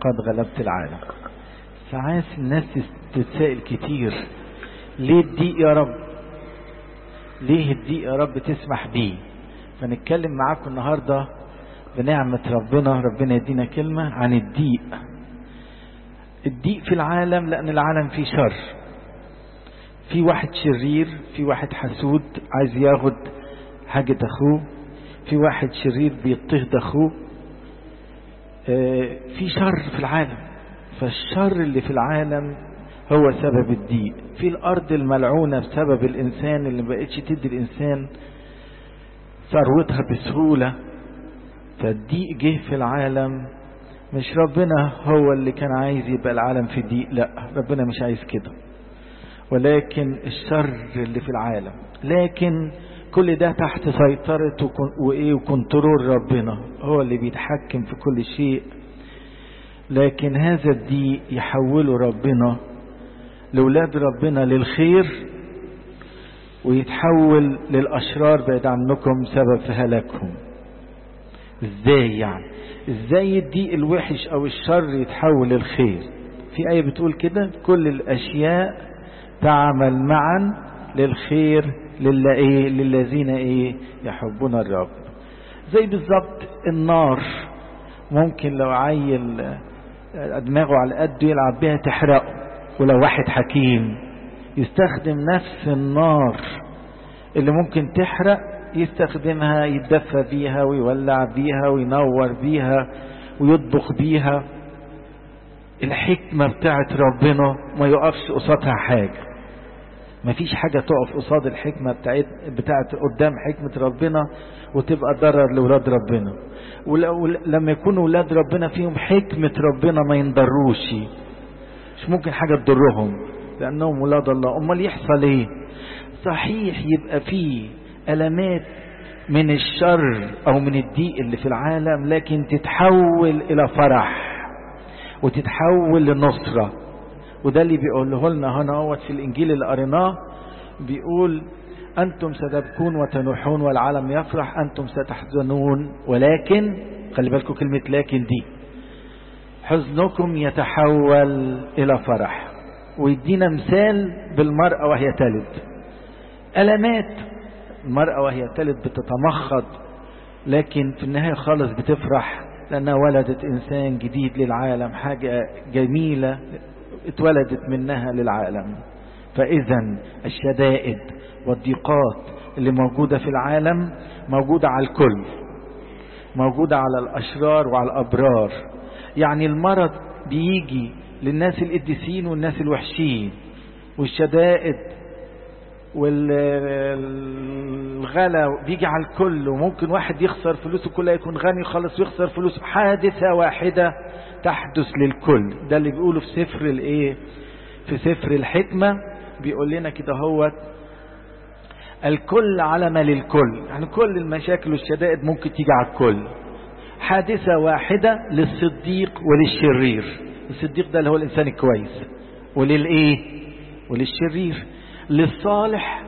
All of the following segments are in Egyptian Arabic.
قد غلبت العالم ساعات الناس تتسائل كتير ليه الضيق يا رب ليه الضيق يا رب تسمح بيه فنتكلم معاكم النهاردة بنعمة ربنا ربنا يدينا كلمة عن الضيق الضيق في العالم لأن العالم فيه شر في واحد شرير في واحد حسود عايز ياخد حاجة أخوه في واحد شرير بيضطهد أخوه في شر في العالم فالشر اللي في العالم هو سبب الضيق في الأرض الملعونة بسبب الإنسان اللي ما بقتش تدي الإنسان ثروتها بسهولة فالضيق جه في العالم مش ربنا هو اللي كان عايز يبقى العالم في ضيق لا ربنا مش عايز كده ولكن الشر اللي في العالم لكن كل ده تحت سيطرة وإيه وكنترول ربنا هو اللي بيتحكم في كل شيء لكن هذا الضيق يحوله ربنا لولاد ربنا للخير ويتحول للأشرار بعيد عنكم سبب في هلاكهم ازاي يعني ازاي الضيق الوحش او الشر يتحول للخير في آية بتقول كده كل الأشياء تعمل معا للخير لله إيه للذين إيه يحبون الرب زي بالظبط النار ممكن لو عيل دماغه على قده يلعب بيها تحرقه ولو واحد حكيم يستخدم نفس النار اللي ممكن تحرق يستخدمها يتدفى بيها ويولع بيها وينور بيها ويطبخ بيها الحكمة بتاعت ربنا ما يقفش قصادها حاجة ما فيش حاجة تقف قصاد الحكمة بتاعت, بتاعت قدام حكمة ربنا وتبقى ضرر لولاد ربنا ولما يكونوا ولاد ربنا فيهم حكمة ربنا ما ينضروش مش ممكن حاجة تضرهم لأنهم ولاد الله أمال يحصل إيه صحيح يبقى فيه ألمات من الشر أو من الضيق اللي في العالم لكن تتحول إلى فرح وتتحول لنصرة وده اللي بيقوله لنا هنا هو في الإنجيل اللي قريناه بيقول أنتم ستبكون وتنوحون والعالم يفرح أنتم ستحزنون ولكن خلي بالكم كلمة لكن دي حزنكم يتحول إلى فرح ويدينا مثال بالمرأة وهي تلد ألمات المرأة وهي تلد بتتمخض لكن في النهاية خالص بتفرح لأنها ولدت إنسان جديد للعالم حاجة جميلة اتولدت منها للعالم فإذا الشدائد والضيقات اللي موجودة في العالم موجودة على الكل موجودة على الأشرار وعلى الأبرار يعني المرض بيجي للناس القديسين والناس الوحشين والشدائد والغلا بيجي على الكل وممكن واحد يخسر فلوسه كلها يكون غني خالص ويخسر فلوسه حادثة واحدة تحدث للكل ده اللي بيقوله في سفر الايه في سفر الحكمة بيقول لنا كده هو الكل علم للكل يعني كل المشاكل والشدائد ممكن تيجي على الكل حادثة واحدة للصديق وللشرير الصديق ده اللي هو الإنسان الكويس وللإيه وللشرير للصالح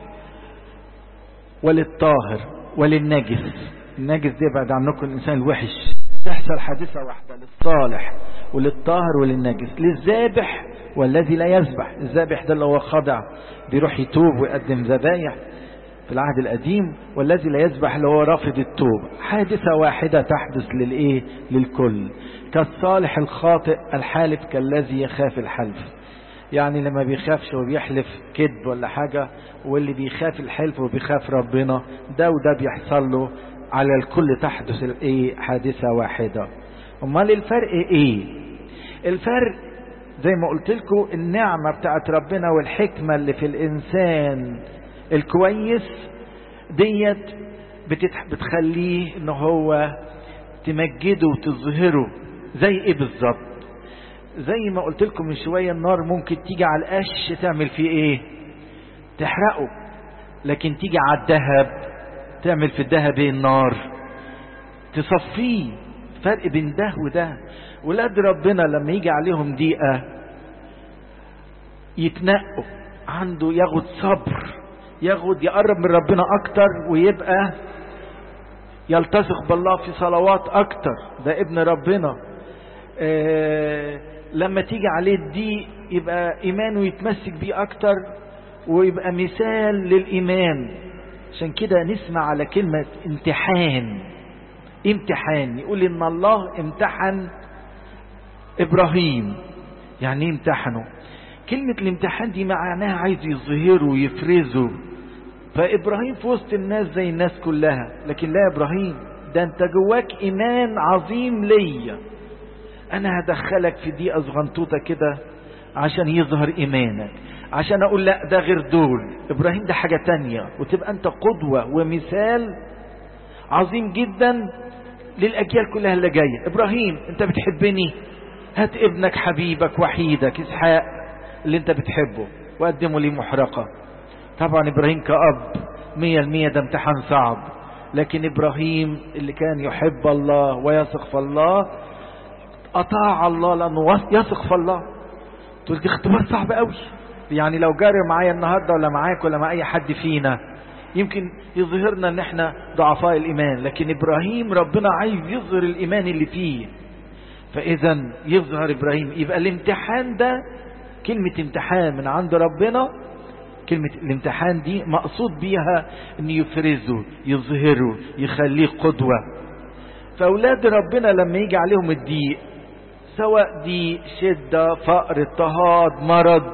وللطاهر وللنجس النجس ده بعد عنكم الإنسان الوحش تحصل حادثة واحدة للصالح وللطاهر وللنجس للذابح والذي لا يذبح الذابح ده اللي هو خضع بيروح يتوب ويقدم ذبايح في العهد القديم والذي لا يذبح اللي هو رافض التوب حادثة واحدة تحدث للإيه للكل كالصالح الخاطئ الحالف كالذي يخاف الحلف يعني لما بيخافش وبيحلف كذب ولا حاجة واللي بيخاف الحلف وبيخاف ربنا ده وده بيحصل له على الكل تحدث الايه حادثة واحدة امال الفرق ايه الفرق زي ما قلت لكم النعمة بتاعت ربنا والحكمة اللي في الانسان الكويس ديت بتتح... بتخليه ان هو تمجده وتظهره زي ايه بالظبط زي ما قلت لكم من شوية النار ممكن تيجي على القش تعمل فيه ايه تحرقه لكن تيجي على الذهب تعمل في الذهب ايه النار تصفيه فرق بين ده وده ولاد ربنا لما يجي عليهم ضيقة يتنقوا عنده ياخد صبر ياخد يقرب من ربنا اكتر ويبقى يلتصق بالله في صلوات اكتر ده ابن ربنا آه لما تيجي عليه الضيق يبقى ايمانه يتمسك بيه اكتر ويبقى مثال للايمان عشان كده نسمع على كلمة امتحان امتحان يقول ان الله امتحن ابراهيم يعني ايه امتحنه كلمة الامتحان دي معناها عايز يظهره ويفرزه فابراهيم في وسط الناس زي الناس كلها لكن لا يا ابراهيم ده انت جواك ايمان عظيم ليا انا هدخلك في دي صغنطوطه كده عشان يظهر ايمانك عشان اقول لا ده غير دول ابراهيم ده حاجه تانية وتبقى انت قدوه ومثال عظيم جدا للاجيال كلها اللي جايه ابراهيم انت بتحبني هات ابنك حبيبك وحيدك اسحاق اللي انت بتحبه وقدمه لي محرقه طبعا ابراهيم كأب مية المية ده امتحان صعب لكن ابراهيم اللي كان يحب الله ويثق في الله اطاع الله لانه يثق في الله تقول دي اختبار صعب قوي يعني لو جاري معايا النهارده ولا معاك ولا مع اي حد فينا يمكن يظهرنا ان احنا ضعفاء الايمان لكن ابراهيم ربنا عايز يظهر الايمان اللي فيه فاذا يظهر ابراهيم يبقى الامتحان ده كلمة امتحان من عند ربنا كلمة الامتحان دي مقصود بيها ان يفرزه يظهره يخليه قدوة فاولاد ربنا لما يجي عليهم الضيق سواء ضيق شدة فقر اضطهاد مرض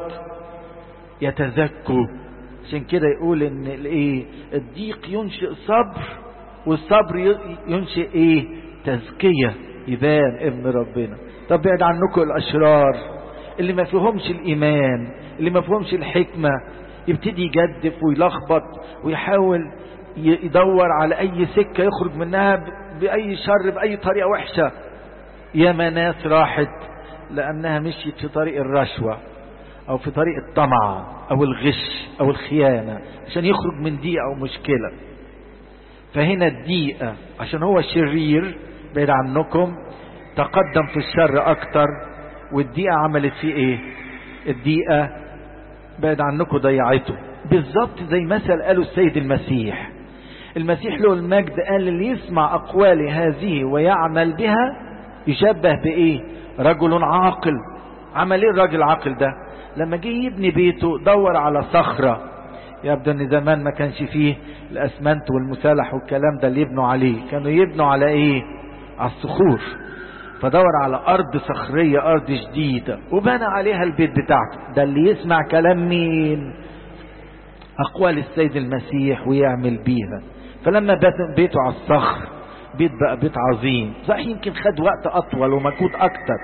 يتزكوا عشان كده يقول ان الايه الضيق ينشئ صبر والصبر ينشئ ايه تزكية يبان ابن ربنا طب بعد عنكم الاشرار اللي ما فيهمش الايمان اللي ما فيهمش الحكمة يبتدي يجدف ويلخبط ويحاول يدور على اي سكة يخرج منها باي شر باي طريقة وحشة ياما ناس راحت لانها مشيت في طريق الرشوة او في طريق الطمع او الغش او الخيانة عشان يخرج من دقيقة او مشكلة فهنا الدقيقة عشان هو شرير بعيد عنكم تقدم في الشر اكتر والدقيقة عملت فيه ايه الدقيقة بعد عنكم ضيعته بالظبط زي مثل قاله السيد المسيح المسيح له المجد قال اللي يسمع اقوالي هذه ويعمل بها يشبه بايه رجل عاقل عمل ايه الراجل العاقل ده لما جه يبني بيته دور على صخرة يبدو ان زمان ما كانش فيه الاسمنت والمسالح والكلام ده اللي يبنوا عليه كانوا يبنوا على ايه على الصخور فدور على ارض صخرية ارض جديدة وبنى عليها البيت بتاعته ده اللي يسمع كلام مين اقوال السيد المسيح ويعمل بيها فلما بيته على الصخر بيت بقى بيت عظيم صحيح يمكن خد وقت اطول ومجهود اكتر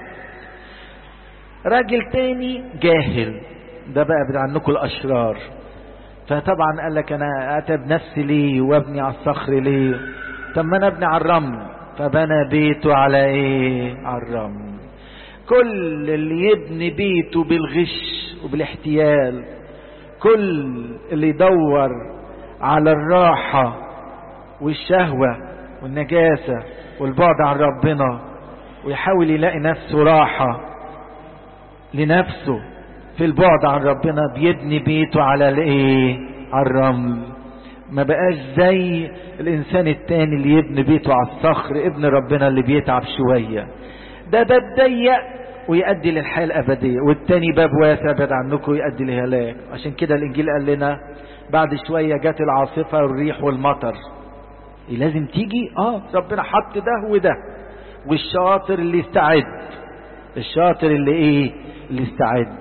راجل تاني جاهل ده بقى بتاع عنكم الاشرار فطبعا قال لك انا اتب نفسي ليه وابني على الصخر ليه طب ما انا ابني على الرمل فبنى بيته على ايه على الرمل كل اللي يبني بيته بالغش وبالاحتيال كل اللي يدور على الراحة والشهوة والنجاسة والبعد عن ربنا ويحاول يلاقي نفسه راحة لنفسه في البعد عن ربنا بيبني بيته على الايه على الرمل ما بقاش زي الانسان التاني اللي يبني بيته على الصخر ابن ربنا اللي بيتعب شوية ده باب ضيق ويؤدي للحياة الأبدية والتاني باب واسع بعد عنكم يؤدي لهلاك عشان كده الإنجيل قال لنا بعد شوية جت العاصفة والريح والمطر لازم تيجي اه ربنا حط ده وده والشاطر اللي يستعد الشاطر اللي ايه اللي استعد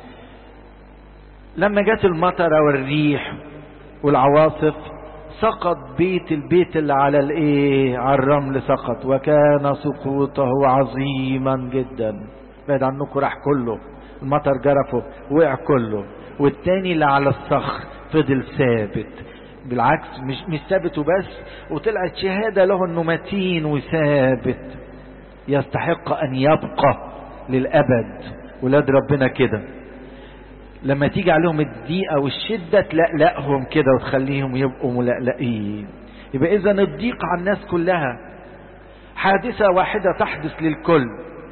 لما جت المطره والريح والعواصف سقط بيت البيت اللي على الايه على الرمل سقط وكان سقوطه عظيما جدا بعد عنكم راح كله المطر جرفه وقع كله والتاني اللي على الصخر فضل ثابت بالعكس مش مش ثابت وبس وطلعت شهاده له انه متين وثابت يستحق ان يبقى للابد ولاد ربنا كده لما تيجي عليهم الضيقه والشده تلقلقهم كده وتخليهم يبقوا ملقلقين يبقى اذا الضيق على الناس كلها حادثه واحده تحدث للكل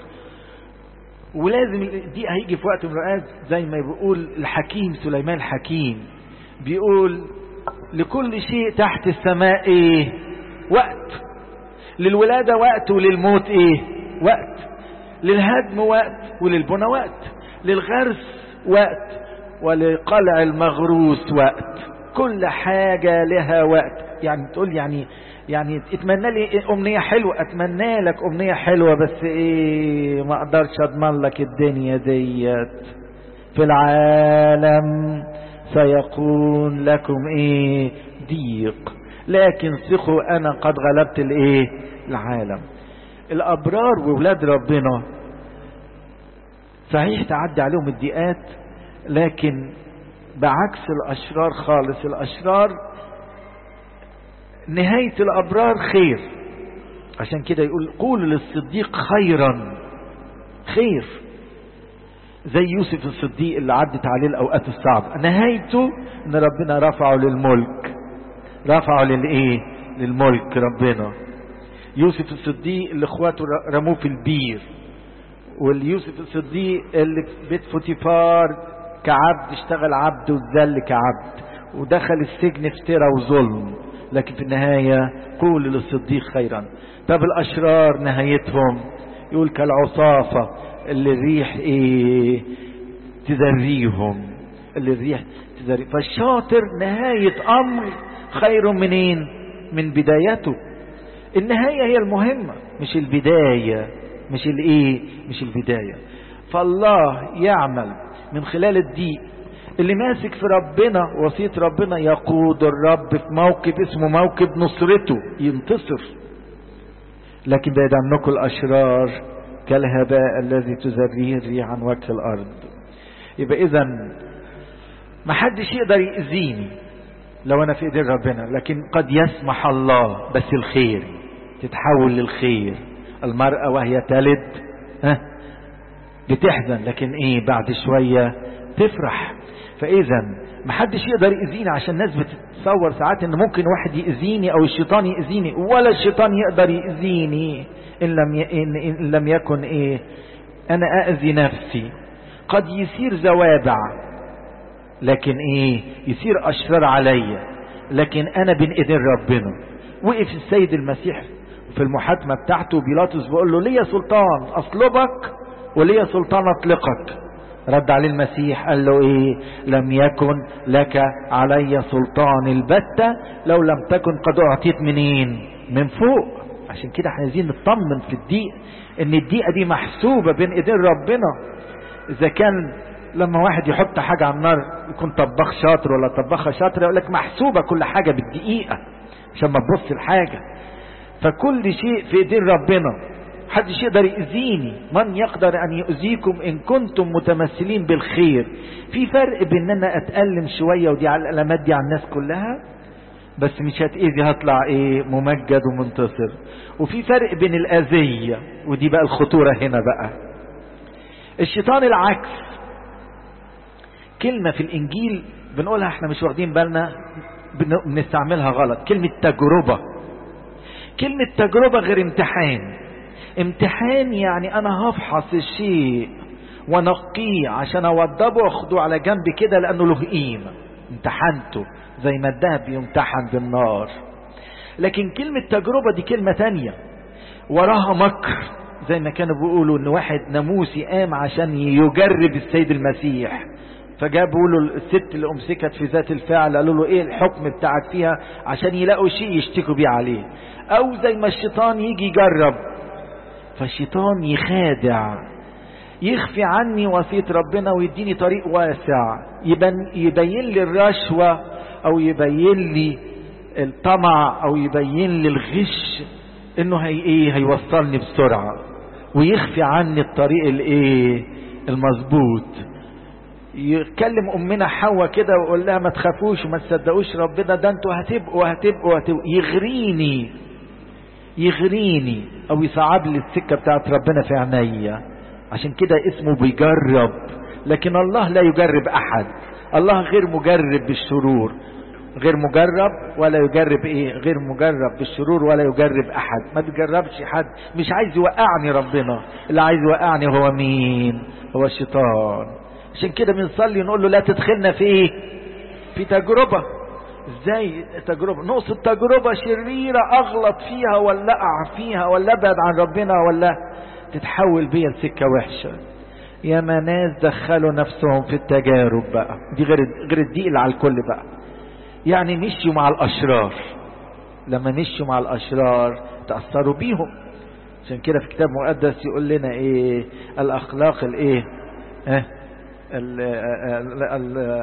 ولازم الضيق هيجي في وقت من الاوقات زي ما بيقول الحكيم سليمان الحكيم بيقول لكل شيء تحت السماء ايه وقت للولادة وقت وللموت ايه وقت للهدم وقت وللبنى وقت للغرس وقت ولقلع المغروس وقت كل حاجة لها وقت يعني تقول يعني يعني اتمنى لي امنية حلوة اتمنى لك امنية حلوة بس ايه ما اقدرش اضمن لك الدنيا ديت في العالم سيكون لكم ايه ضيق لكن ثقوا انا قد غلبت الايه العالم الابرار وولاد ربنا صحيح تعدي عليهم الضيقات لكن بعكس الاشرار خالص الاشرار نهاية الابرار خير عشان كده يقول قول للصديق خيرا خير زي يوسف الصديق اللي عدت عليه الاوقات الصعبة نهايته ان ربنا رفعه للملك رفعه للايه للملك ربنا يوسف الصديق اللي اخواته رموه في البير واليوسف الصديق اللي في بيت فوتيفار كعبد اشتغل عبد واتذل كعبد ودخل السجن افترى وظلم لكن في النهاية قول للصديق خيرا طب الاشرار نهايتهم يقول كالعصافة اللي الريح ايه تذريهم اللي الريح تذري فالشاطر نهاية امر خير منين من بدايته النهاية هي المهمة مش البداية مش الايه مش البداية فالله يعمل من خلال الضيق اللي ماسك في ربنا وصية ربنا يقود الرب في موكب اسمه موكب نصرته ينتصر لكن بعد عنكم الأشرار كالهباء الذي تزريه الريح عن وجه الأرض يبقى إذا ما حدش يقدر يأذيني لو أنا في إيدين ربنا لكن قد يسمح الله بس الخير تتحول للخير المرأة وهي تلد ها بتحزن لكن ايه بعد شوية تفرح فاذا محدش يقدر يأذيني عشان الناس بتتصور ساعات ان ممكن واحد يأذيني او الشيطان يأذيني ولا الشيطان يقدر يأذيني ان لم ي... إن... إن لم يكن ايه انا اذي نفسي قد يصير زوابع لكن ايه يصير اشرار عليا لكن انا بين ايدين ربنا وقف السيد المسيح في المحاكمة بتاعته بيلاطس بيقول له ليا سلطان اصلبك وليا سلطان اطلقك رد عليه المسيح قال له ايه لم يكن لك علي سلطان البتة لو لم تكن قد اعطيت منين من فوق عشان كده احنا عايزين نطمن في الضيق ان الضيقه دي محسوبة بين ايدين ربنا اذا كان لما واحد يحط حاجة على النار يكون طباخ شاطر ولا طباخة شاطرة يقول لك محسوبة كل حاجة بالدقيقة عشان ما تبص الحاجة فكل شيء في ايدين ربنا محدش يقدر يأذيني من يقدر ان يؤذيكم ان كنتم متمثلين بالخير في فرق بين ان انا اتألم شوية ودي على الالامات دي على الناس كلها بس مش هتأذي هطلع ايه ممجد ومنتصر وفي فرق بين الاذية ودي بقى الخطورة هنا بقى الشيطان العكس كلمة في الانجيل بنقولها احنا مش واخدين بالنا بنستعملها غلط كلمة تجربة كلمة تجربة غير امتحان امتحان يعني انا هفحص الشيء ونقيه عشان اوضبه واخده على جنب كده لانه له قيمة امتحنته زي ما الذهب يمتحن بالنار لكن كلمة تجربة دي كلمة تانية وراها مكر زي ما كانوا بيقولوا ان واحد ناموسي قام عشان يجرب السيد المسيح فجابوا له الست اللي امسكت في ذات الفعل قالوا له ايه الحكم بتاعك فيها عشان يلاقوا شيء يشتكوا بيه عليه او زي ما الشيطان يجي يجرب فالشيطان يخادع يخفي عني وصية ربنا ويديني طريق واسع يبين, يبين لي الرشوة او يبين لي الطمع او يبين لي الغش انه هي ايه هيوصلني بسرعة ويخفي عني الطريق الايه المظبوط يكلم امنا حواء كده ويقول لها ما تخافوش وما تصدقوش ربنا ده انتوا هتبقوا هتبقوا هتبقوا يغريني يغريني او يصعب لي السكه بتاعت ربنا في عينيا عشان كده اسمه بيجرب لكن الله لا يجرب احد الله غير مجرب بالشرور غير مجرب ولا يجرب ايه غير مجرب بالشرور ولا يجرب احد ما بيجربش حد مش عايز يوقعني ربنا اللي عايز يوقعني هو مين هو الشيطان عشان كده بنصلي نقول له لا تدخلنا في ايه في تجربة ازاي تجربة نقصد تجربة شريرة اغلط فيها ولا اقع فيها ولا ابعد عن ربنا ولا تتحول بيا لسكة وحشة يا ما ناس دخلوا نفسهم في التجارب بقى دي غير غير الضيق اللي على الكل بقى يعني مشيوا مع الاشرار لما مشوا مع الاشرار تاثروا بيهم عشان كده في كتاب مقدس يقول لنا ايه الاخلاق الايه اه ال ال ال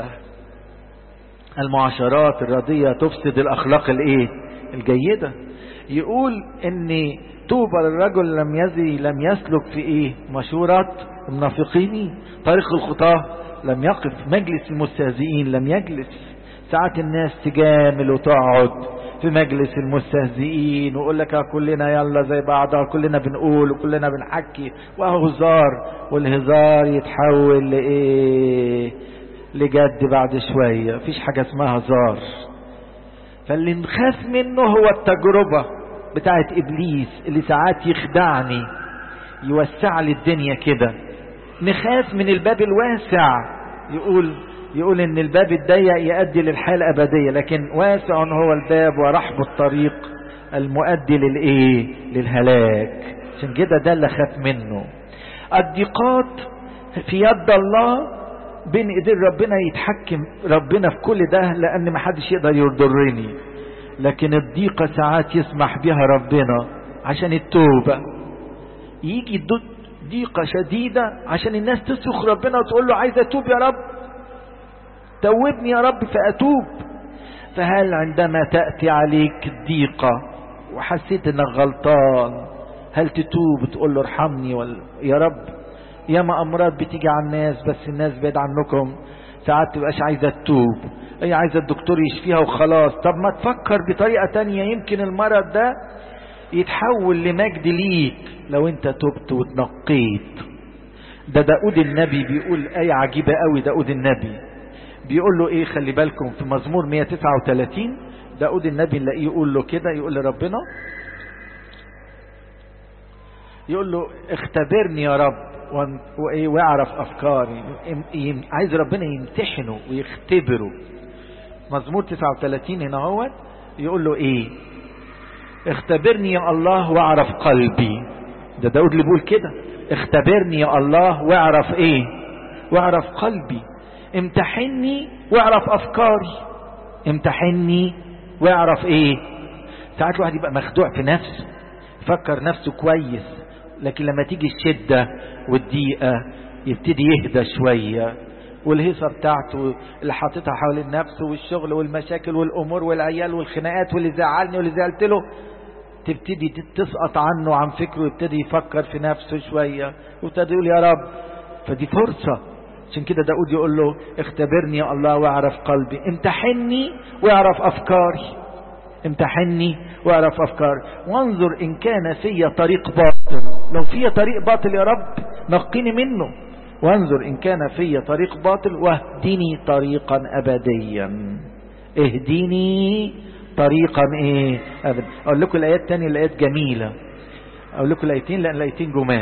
المعاشرات الردية تفسد الاخلاق الايه الجيدة يقول ان طوبى للرجل لم يزي لم يسلك في ايه مشورات المنافقين طريق الخطاة لم يقف مجلس المستهزئين لم يجلس ساعات الناس تجامل وتقعد في مجلس المستهزئين ويقول لك كلنا يلا زي بعض كلنا بنقول وكلنا بنحكي وهو هزار والهزار يتحول لايه لجد بعد شويه مفيش حاجه اسمها هزار فاللي نخاف منه هو التجربه بتاعت ابليس اللي ساعات يخدعني يوسع لي الدنيا كده نخاف من الباب الواسع يقول يقول ان الباب الضيق يؤدي للحياه الابديه لكن واسع هو الباب ورحب الطريق المؤدي للايه للهلاك عشان كده ده اللي خاف منه الضيقات في يد الله بين ايدين ربنا يتحكم ربنا في كل ده لان ما حدش يقدر يضرني لكن الضيقه ساعات يسمح بها ربنا عشان التوبه يجي ضيقه شديده عشان الناس تصرخ ربنا وتقول له عايز اتوب يا رب توبني يا رب فأتوب فهل عندما تأتي عليك الضيقة وحسيت انك غلطان هل تتوب وتقول له ارحمني ولا يا رب ياما امراض بتيجي على الناس بس الناس بعيد عنكم ساعات تبقاش عايزة تتوب هي عايزة الدكتور يشفيها وخلاص طب ما تفكر بطريقة تانية يمكن المرض ده يتحول لمجد ليك لو انت تبت وتنقيت ده داود النبي بيقول آية عجيبة قوي داود النبي بيقول له ايه خلي بالكم في مزمور 139 داود النبي نلاقيه يقول له كده يقول لربنا يقول له اختبرني يا رب وايه واعرف افكاري عايز ربنا يمتحنه ويختبره مزمور 39 هنا هو يقول له ايه اختبرني يا الله واعرف قلبي ده داود اللي بيقول كده اختبرني يا الله واعرف ايه واعرف قلبي امتحني واعرف افكاري امتحني واعرف ايه ساعات الواحد يبقى مخدوع في نفسه يفكر نفسه كويس لكن لما تيجي الشدة والضيقة يبتدي يهدى شوية والهيصة بتاعته اللي حاططها حوالين نفسه والشغل والمشاكل والامور والعيال والخناقات واللي زعلني واللي زعلت له تبتدي تسقط عنه عن فكره ويبتدي يفكر في نفسه شوية وابتدي يقول يا رب فدي فرصة عشان كده داود يقول له اختبرني يا الله واعرف قلبي امتحني واعرف افكاري امتحني واعرف افكاري وانظر ان كان في طريق باطل لو في طريق باطل يا رب نقيني منه وانظر ان كان في طريق باطل واهدني طريقا ابديا اهديني طريقا ايه ابدا اقول لكم الايات الثانيه الايات جميله اقول لكم الايتين لان الايتين جمال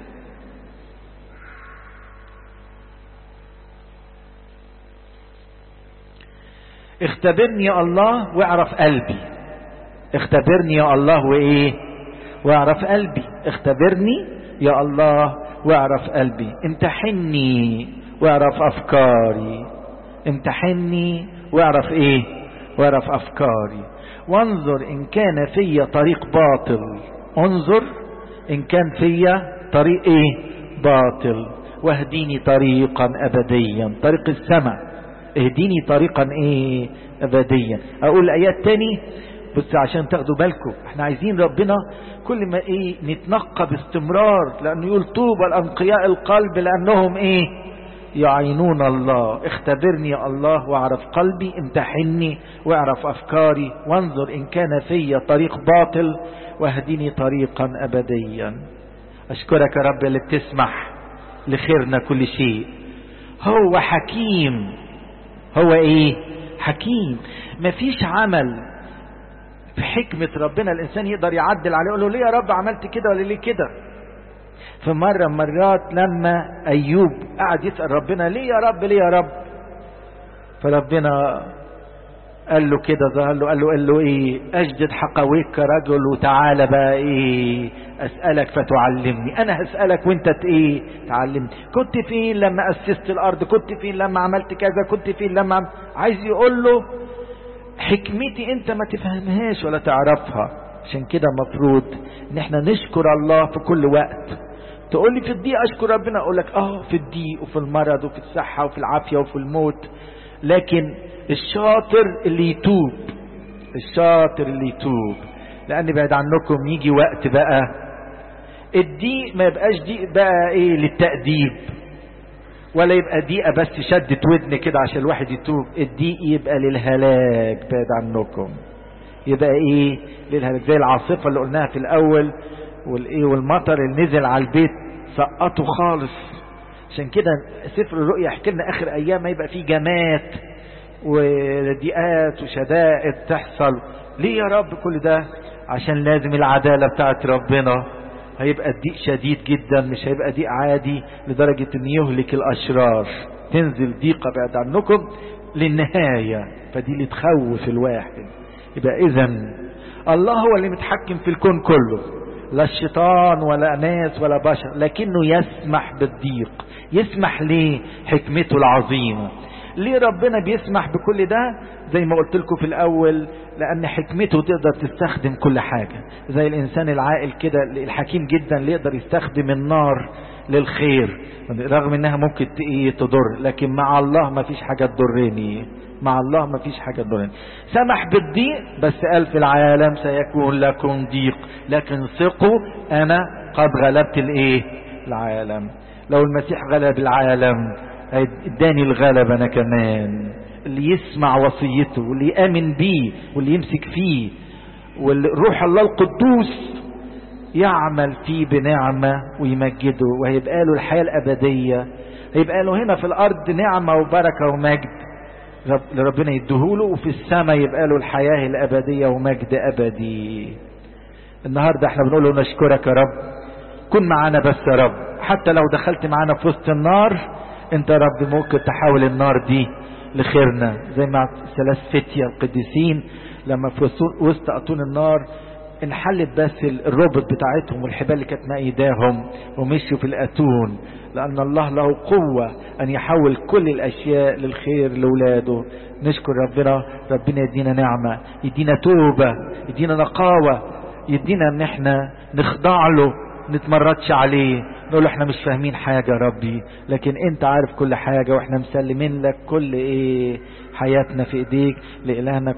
اختبرني يا الله واعرف قلبي اختبرني يا الله وايه واعرف قلبي اختبرني يا الله واعرف قلبي امتحني واعرف افكاري امتحني واعرف ايه واعرف افكاري وانظر ان كان في طريق باطل انظر ان كان في طريق ايه باطل واهديني طريقا ابديا طريق السماء اهديني طريقا ايه ابديا اقول ايات تاني بس عشان تاخدوا بالكم احنا عايزين ربنا كل ما ايه نتنقى باستمرار لانه يقول طوبى الانقياء القلب لانهم ايه يعينون الله اختبرني يا الله واعرف قلبي امتحني واعرف افكاري وانظر ان كان في طريق باطل واهدني طريقا ابديا اشكرك يا رب اللي بتسمح لخيرنا كل شيء هو حكيم هو ايه حكيم مفيش عمل في حكمة ربنا الانسان يقدر يعدل عليه يقول له ليه يا رب عملت كده ولا ليه كده فمرة مرات لما ايوب قعد يسأل ربنا ليه يا رب ليه يا رب فربنا قال له كده ظهر له قال له قال له ايه اجدد حقويك كرجل وتعالى بقى ايه اسالك فتعلمني انا هسالك وانت ايه تعلمني كنت فين لما اسست الارض كنت فين لما عملت كذا كنت فين لما عم... عايز يقول له حكمتي انت ما تفهمهاش ولا تعرفها عشان كده مفروض ان احنا نشكر الله في كل وقت تقول لي في الضيق اشكر ربنا اقول لك اه في الضيق وفي المرض وفي الصحه وفي العافيه وفي الموت لكن الشاطر اللي يتوب الشاطر اللي يتوب لان بعد عنكم يجي وقت بقى الضيق ما يبقاش ضيق بقى ايه للتأديب ولا يبقى دقيقة بس شدت ودن كده عشان الواحد يتوب الضيق يبقى للهلاك بعد عنكم يبقى ايه للهلاك زي العاصفة اللي قلناها في الاول والايه والمطر اللي نزل على البيت سقطه خالص عشان كده سفر الرؤيا يحكي لنا اخر ايام ما يبقى فيه جمات وضيقات وشدائد تحصل ليه يا رب كل ده عشان لازم العدالة بتاعت ربنا هيبقى الضيق شديد جدا مش هيبقى ضيق عادي لدرجة ان يهلك الاشرار تنزل ضيقة بعد عنكم للنهاية فدي اللي تخوف الواحد يبقى اذا الله هو اللي متحكم في الكون كله لا الشيطان ولا ناس ولا بشر لكنه يسمح بالضيق يسمح ليه حكمته العظيمة ليه ربنا بيسمح بكل ده زي ما قلت لكم في الاول لان حكمته تقدر تستخدم كل حاجة زي الانسان العاقل كده الحكيم جدا اللي يقدر يستخدم النار للخير رغم انها ممكن تضر لكن مع الله ما فيش حاجة تضرني مع الله ما فيش حاجة تضرني سمح بالضيق بس قال في العالم سيكون لكم ضيق لكن ثقوا انا قد غلبت الايه العالم لو المسيح غلب العالم اداني الغلبة انا كمان اللي يسمع وصيته واللي يامن بيه واللي يمسك فيه والروح الله القدوس يعمل فيه بنعمة ويمجده وهيبقى له الحياة الأبدية هيبقى له هنا في الأرض نعمة وبركة ومجد رب ربنا يديهوله وفي السماء يبقى له الحياة الأبدية ومجد أبدي النهاردة احنا بنقول له نشكرك يا رب كن معانا بس يا رب حتى لو دخلت معانا في وسط النار انت يا رب ممكن تحول النار دي لخيرنا زي ما ثلاث فتية القديسين لما في وسط أطون النار انحلت بس الربط بتاعتهم والحبال اللي كانت مأيداهم ومشوا في الأتون لأن الله له قوة أن يحول كل الأشياء للخير لأولاده نشكر ربنا ربنا يدينا نعمة يدينا توبة يدينا نقاوة يدينا ان احنا نخضع له نتمردش عليه نقول له احنا مش فاهمين حاجة يا ربي لكن انت عارف كل حاجة واحنا مسلمين لك كل ايه حياتنا في ايديك لإلهنا